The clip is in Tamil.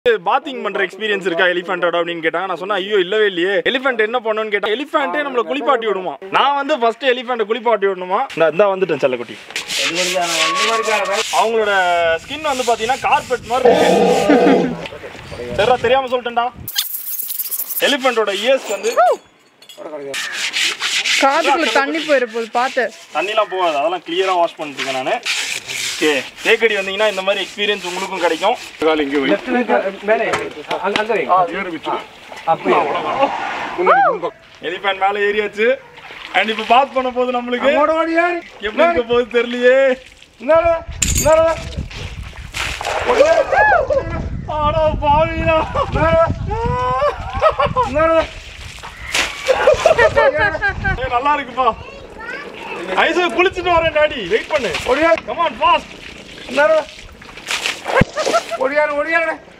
பாத்திங் பண்ற எக்ஸ்பீரியன்ஸ் இருக்கா எலிஃபென்ட்டோட அப்படின்னு கேட்டாங்க நான் சொன்னேன் ஐயோ இல்லவே இல்லையே எலிஃபென்ட் என்ன பண்ணுன்னு கேட்டா எலிஃபென்ட்டே நம்மள குளிப்பாட்டி விடுமா நான் வந்து ஃபர்ஸ்ட் எலிஃபென்ட் குளிப்பாட்டி விடணுமா நான் இந்த வந்துட்டேன் செல்லக்குட்டி அவங்களோட ஸ்கின் வந்து பாத்தீங்கன்னா கார்பெட் மாதிரி இருக்கு. சரிடா தெரியாம சொல்லிட்டேன்டா எலிஃபென்ட்டோட இயர்ஸ் வந்து காதுக்குள்ள தண்ணி போயிட போகுது பார்த்து தண்ணிலாம் போகாது அதெல்லாம் கிளியரா வாஷ் பண்ணிருக்கேன் நான் ஓகே தேக்கடி வந்தீங்கன்னா இந்த மாதிரி எக்ஸ்பீரியன்ஸ் உங்களுக்கும் கிடைக்கும் கால் இங்கே வை மேலே அங்க அங்க வைங்க. ஏறு விட்டு அப்படியே எலிஃபென்ட் மேல ஏறியாச்சு அண்ட் இப்போ பாத் பண்ண போது நம்மளுக்கு எப்படி இருக்க போகுது தெரியலையே ஆடா பாவினா ஏய், நல்லா இருக்குப்பா ஐசு குளிச்சுட்டு வரேன் டாடி வெயிட் பண்ணு கமான் ஃபாஸ்ட் ஓடியாரு ஓடியாரு